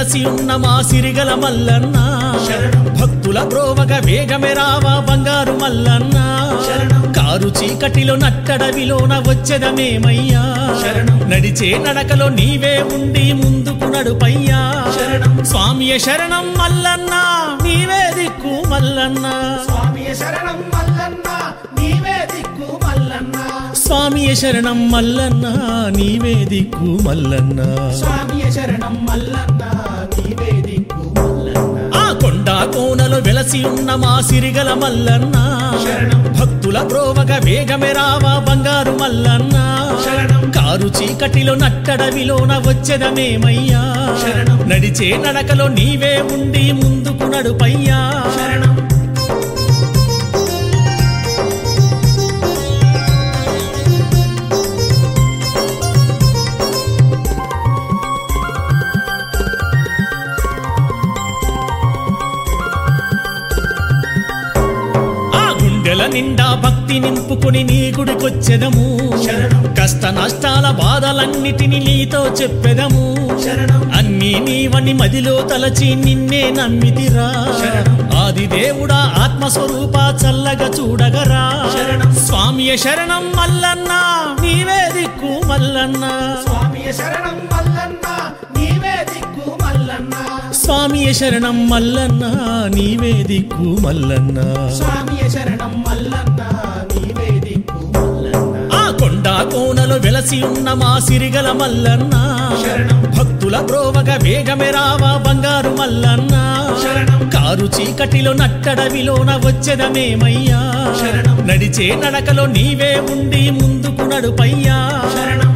వెలసి ఉన్న మా సిరిగల మల్లన్న శరణం. భక్తుల బ్రోవగ వేగమే రావా బంగారు మల్లన్న శరణం. కారు చీకటిలో నట్టడవిలోన వచ్చెదమేమయ్యా శరణం. నడిచే నడకలో నీవే ఉండి ముందుకు నడుపయ్యా శరణం. స్వామియ శరణం మల్లన్న నీవే దిక్కు మల్లన్న స్వామియ శరణం మల్లన్న నీవే దిక్కు మల్లన్న స్వామియ శరణం మల్లన్న నీవే దిక్కు మల్లన్న స్వామియ శరణం మల్లన్న నీవే దిక్కు మల్లన్న ఆ కొండ కోనలో వెలసి ఉన్న మా సిరిగల మల్లన్న శరణం. భక్తుల బ్రోవగ వేగమే రావా బంగారు మల్లన్న శరణం. కారు చీకటిలో నట్టడవిలోన వచ్చెదమేమయ్యా శరణం. నడిచే నడకలో నీవే ఉండి ముందుకు నడుపయ్యా శరణం ఆ గుండెల నిండా భక్తి నింపుకుని నీ గుడికొచ్చెదము శరణం. కష్ట నష్టాల బాధలన్నిటిని నీతో చెప్పెదము శరణం అన్నీ నీవని మదిలో తలచి నిన్నే నమ్మితిరా శరణం. ఆది దేవుడా ఆత్మస్వరూప చల్లగా చూడగరా శరణం. స్వామియ శరణం మల్లన్న నీవే దిక్కు మల్లన్న స్వామియ శరణం మల్లన్న నీవే దిక్కు మల్లన్న స్వామియ శరణం మల్లన్న నీవే దిక్కు మల్లన్న స్వామియ శరణం మల్లన్న నీవే దిక్కు మల్లన్న ఆ కొండ కోనలో వెలసి ఉన్న మా సిరిగల మల్లన్న శరణం. భక్తుల బ్రోవగ వేగమే రావా బంగారు మల్లన్న శరణం. కారు చీకటిలో నట్టడవిలోన వచ్చెదమేమయ్యా శరణం. నడిచే నడకలో నీవే ఉండి ముందుకు నడుపయ్యా శరణం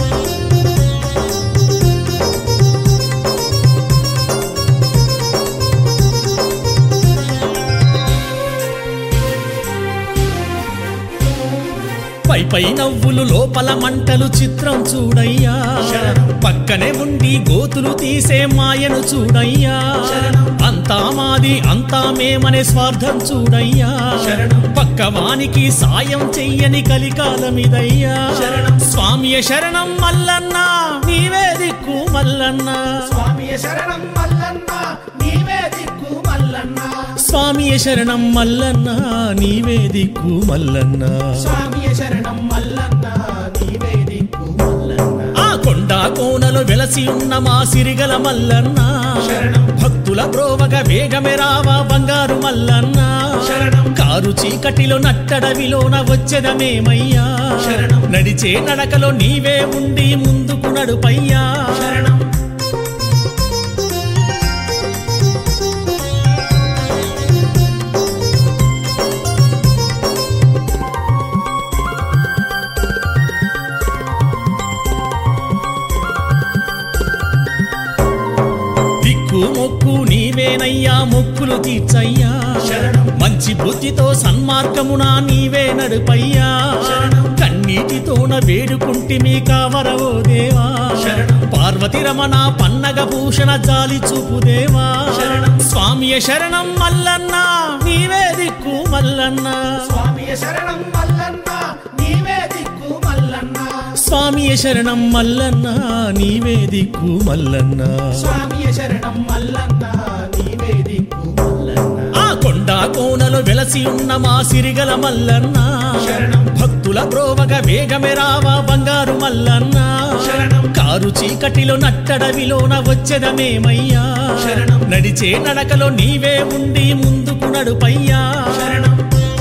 పై పై నవ్వులు లోపల మంటలు చిత్రం చూడయ్యా శరణం. పక్కనే ఉండి గోతులు తీసే మాయను చూడయ్యా శరణం. అంతా మాది అంతా మేమనే స్వార్థం చూడయ్యా శరణం. పక్కవానికి సాయం చెయ్యని కలికాలమిదయ్యా శరణం. స్వామియ శరణం మల్లన్న నీవే దిక్కు మల్లన్న స్వామియ శరణం మల్లన్న నీవే దిక్కు మల్లన్న స్వామియ శరణం మల్లన్న నీవే దిక్కు మల్లన్న స్వామియ శరణం మల్లన్న నీవే దిక్కు మల్లన్న ఆ కొండ కోనలో వెలసి ఉన్న మా సిరిగల మల్లన్న శరణం. భక్తుల బ్రోవగ వేగమే రావా బంగారు మల్లన్న శరణం. కారు చీకటిలో నట్టడవిలోన వచ్చెదమేమయ్యా శరణం. నడిచే నడకలో నీవే ఉండి ముందుకు నడుపయ్యా శరణం దిక్కు మొక్కు నీవేనయ్యా మొక్కులు తీర్చయ్యా శరణం. మంచి బుద్ధితో సన్మార్గమున నీవే నడుపయ్యా శరణం. కన్నీటితోన వేడుకుంటి మీ కావరవో దేవా శరణం. పార్వతి రమణ పన్నగ భూషణ జాలి చూపు దేవా శరణం. స్వామియ శరణం మల్లన్న నీవే దిక్కు మల్లన్న స్వామియ శరణం మల్లన్న నీవే దిక్కు మల్లన్న స్వామియ శరణం మల్లన్న నీవే దిక్కు మల్లన్న స్వామియ శరణం మల్లన్న నీవే దిక్కు మల్లన్న ఆ కొండ కోనలో వెలసి ఉన్న మా సిరిగల మల్లన్న శరణం. భక్తుల బ్రోవగ వేగమే రావా బంగారు మల్లన్న శరణం. కారు చీకటిలో నట్టడవిలోన వచ్చెదమేమయ్యా శరణం. నడిచే నడకలో నీవే ఉండి ముందుకు నడుపయ్యా శరణం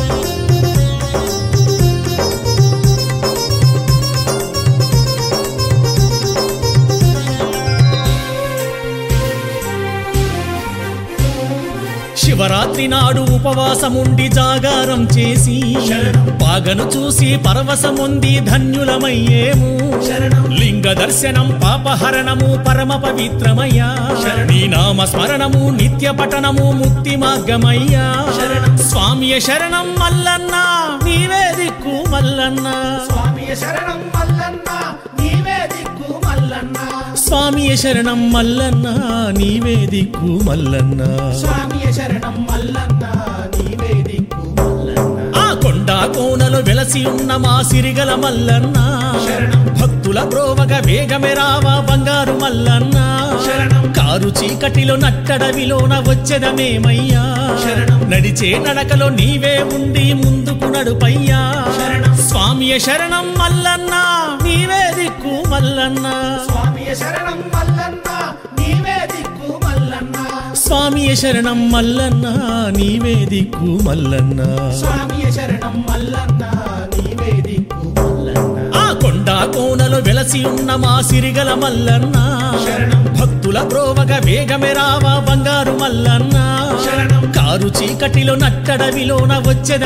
శివరాత్రి నాడు ఉపవాసముండి జాగారం చేసి శరణం. పాగను చూసి పరవశముంది ధన్యులమయ్యేము శరణం. లింగ దర్శనం పాపహరణము పరమ పవిత్రమయ్యా శరణం. నీ నామ స్మరణము నిత్య పఠనము ముక్తి మార్గమయ్యా శరణం. స్వామియ శరణం మల్లన్న నీవే దిక్కు మల్లన్న స్వామియ శరణం మల్లన్న నీవే దిక్కు మల్లన్న స్వామియ శరణం మల్లన్న నీవే దిక్కు మల్లన్న స్వామియ శరణం మల్లన్న నీవే దిక్కు మల్లన్న ఆ కొండ కోనలో వెలసి ఉన్న మా సిరిగల మల్లన్న శరణం. భక్తుల బ్రోవగ వేగమే రావా బంగారు మల్లన్న శరణం. కారు కారు చీకటిలో నట్టడవిలోన వచ్చెదమేమయ్యా శరణం. నడిచే నడకలో నీవే ఉండి ముందుకు నడుపయ్యా శరణం. స్వామియ శరణం మల్లన్న నీవే దిక్కు మల్లన్న స్వామియ శరణం మల్లన్న నీవే దిక్కు మల్లన్న స్వామియ శరణం మల్లన్న నీవే దిక్కు మల్లన్న స్వామియ శరణం మల్లన్న నీవే దిక్కు మల్లన్న ఆ కొండ కోనలో వెలసి ఉన్న మా సిరిగల మల్లన్న శరణం. భక్తుల ప్రోవగ వేగమే రావా బంగారు మల్లన్న శరణం. కారు చీకటిలో నట్టడవిలోన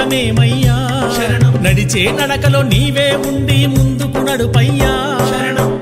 వచ్చెదమేమయ్యా శరణం. నడిచే నడకలో నీవే ఉండి ముందుకు నడుపయ్యా శరణం